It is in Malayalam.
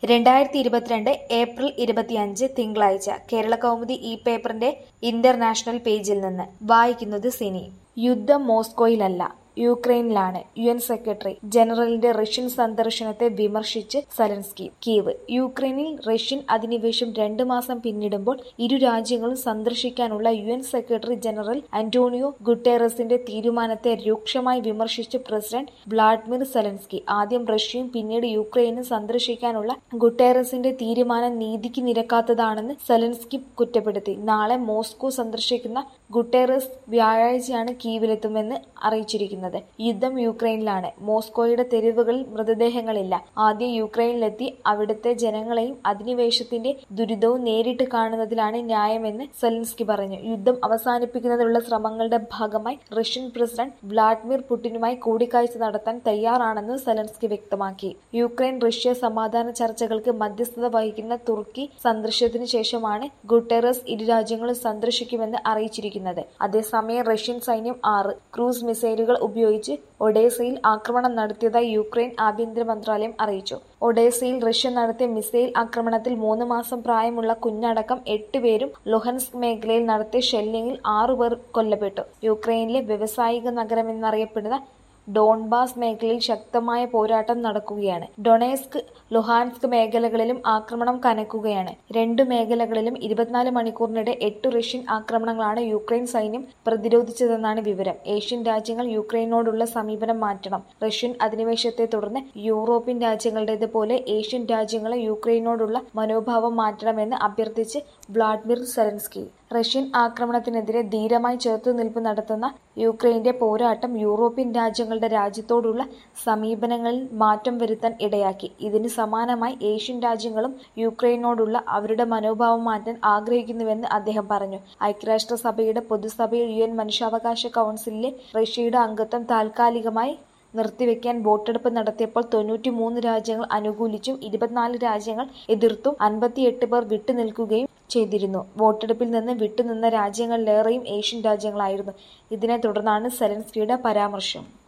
രണ്ടായിരത്തി ഇരുപത്തിരണ്ട് ഏപ്രിൽ ഇരുപത്തിയഞ്ച് തിങ്കളാഴ്ച കേരളകൗമുദി ഈ പേപ്പറിന്റെ ഇന്റർനാഷണൽ പേജിൽ നിന്ന് വായിക്കുന്നത് സിനി യുദ്ധം മോസ്കോയിലല്ല യുക്രൈനിലാണ് യു എൻ സെക്രട്ടറി ജനറലിന്റെ റഷ്യൻ സന്ദർശനത്തെ വിമർശിച്ച് സലൻസ്കി കീവ് യുക്രൈനിൽ റഷ്യൻ അധിനിവേശം രണ്ട് മാസം പിന്നിടുമ്പോൾ ഇരു രാജ്യങ്ങളും സന്ദർശിക്കാനുള്ള U N secretary general Antonio ഗുട്ടേറസിന്റെ തീരുമാനത്തെ രൂക്ഷമായി വിമർശിച്ച് പ്രസിഡന്റ് വ്ളാഡിമിർ സലൻസ്കി ആദ്യം റഷ്യയും പിന്നീട് യുക്രൈനും സന്ദർശിക്കാനുള്ള ഗുട്ടേറസിന്റെ തീരുമാനം നീതിക്ക് നിരക്കാത്തതാണെന്ന് സലൻസ്കി കുറ്റപ്പെടുത്തി നാളെ മോസ്കോ സന്ദർശിക്കുന്ന ഗുട്ടേറസ് വ്യാഴാഴ്ചയാണ് കീവിലെത്തുമെന്ന് അറിയിച്ചിരിക്കുന്നത് യുദ്ധം യുക്രൈനിലാണ് മോസ്കോയുടെ തെരുവുകളിൽ മൃതദേഹങ്ങളില്ല ആദ്യം യുക്രൈനിലെത്തി അവിടുത്തെ ജനങ്ങളെയും അധിനിവേശത്തിന്റെ ദുരിതവും നേരിട്ട് കാണുന്നതിലാണ് ന്യായമെന്ന് സെലൻസ്കി പറഞ്ഞു യുദ്ധം അവസാനിപ്പിക്കുന്നതിനുള്ള ശ്രമങ്ങളുടെ ഭാഗമായി റഷ്യൻ പ്രസിഡന്റ് വ്ളാഡിമിർ പുടിനുമായി കൂടിക്കാഴ്ച നടത്താൻ തയ്യാറാണെന്ന് സെലൻസ്കി വ്യക്തമാക്കി യുക്രൈൻ റഷ്യ സമാധാന ചർച്ചകൾക്ക് മധ്യസ്ഥത വഹിക്കുന്ന തുർക്കി സന്ദർശനത്തിനു ശേഷമാണ് ഗുട്ടേറസ് ഇരു രാജ്യങ്ങളും സന്ദർശിക്കുമെന്ന് അറിയിച്ചിരിക്കുന്നത് അതേസമയം റഷ്യൻ സൈന്യം ആറ് ക്രൂസ് മിസൈലുകൾ ഉപയോഗിച്ച് ഒഡേസയിൽ ആക്രമണം നടത്തിയതായി യുക്രൈൻ ആഭ്യന്തര മന്ത്രാലയം അറിയിച്ചു ഒഡേസയിൽ റഷ്യ നടത്തിയ മിസൈൽ ആക്രമണത്തിൽ മൂന്ന് മാസം പ്രായമുള്ള കുഞ്ഞടക്കം എട്ട് പേരും ലുഹൻസ്ക് മേഖലയിൽ നടത്തിയ ഷെല്ലിങ്ങിൽ ആറുപേർ കൊല്ലപ്പെട്ടു യുക്രൈനിലെ വ്യവസായിക നഗരമെന്നറിയപ്പെടുന്ന ഡോൺബാസ് മേഖലയിൽ ശക്തമായ പോരാട്ടം നടക്കുകയാണ് ഡൊണേസ്ക് ലുഹാൻസ്ക് മേഖലകളിലും ആക്രമണം കനക്കുകയാണ് രണ്ടു മേഖലകളിലും ഇരുപത്തിനാല് മണിക്കൂറിനിടെ എട്ട് റഷ്യൻ ആക്രമണങ്ങളാണ് യുക്രൈൻ സൈന്യം പ്രതിരോധിച്ചതെന്നാണ് വിവരം ഏഷ്യൻ രാജ്യങ്ങൾ യുക്രൈനോടുള്ള സമീപനം മാറ്റണം റഷ്യൻ അധിനിവേശത്തെ തുടർന്ന് യൂറോപ്യൻ രാജ്യങ്ങളുടേതുപോലെ ഏഷ്യൻ രാജ്യങ്ങളെ യുക്രൈനോടുള്ള മനോഭാവം മാറ്റണമെന്ന് അഭ്യർത്ഥിച്ച് വ്ളാഡിമിർ സെലൻസ്കി റഷ്യൻ ആക്രമണത്തിനെതിരെ ധീരമായി ചെറുത്തുനിൽപ്പ് നടത്തുന്ന യുക്രൈന്റെ പോരാട്ടം യൂറോപ്യൻ രാജ്യങ്ങളുടെ രാജ്യത്തോടുള്ള സമീപനങ്ങളിൽ മാറ്റം വരുത്താൻ ഇടയാക്കി ഇതിന് സമാനമായി ഏഷ്യൻ രാജ്യങ്ങളും യുക്രൈനോടുള്ള അവരുടെ മനോഭാവം മാറ്റാൻ ആഗ്രഹിക്കുന്നുവെന്ന് അദ്ദേഹം പറഞ്ഞു ഐക്യരാഷ്ട്രസഭയുടെ പൊതുസഭയിൽ യു എൻ മനുഷ്യാവകാശ കൗൺസിലിലെ റഷ്യയുടെ അംഗത്വം താൽക്കാലികമായി നിർത്തിവെക്കാൻ വോട്ടെടുപ്പ് നടത്തിയപ്പോൾ തൊണ്ണൂറ്റിമൂന്ന് രാജ്യങ്ങൾ അനുകൂലിച്ചും ഇരുപത്തിനാല് രാജ്യങ്ങൾ എതിർത്തും അൻപത്തിയെട്ട് പേർ വിട്ടുനിൽക്കുകയും ചെയ്തിരുന്നു വോട്ടെടുപ്പിൽ നിന്ന് വിട്ടുനിന്ന രാജ്യങ്ങളിലേറെയും ഏഷ്യൻ രാജ്യങ്ങളായിരുന്നു ഇതിനെ തുടർന്നാണ് സെലൻസ്കിയുടെ പരാമർശം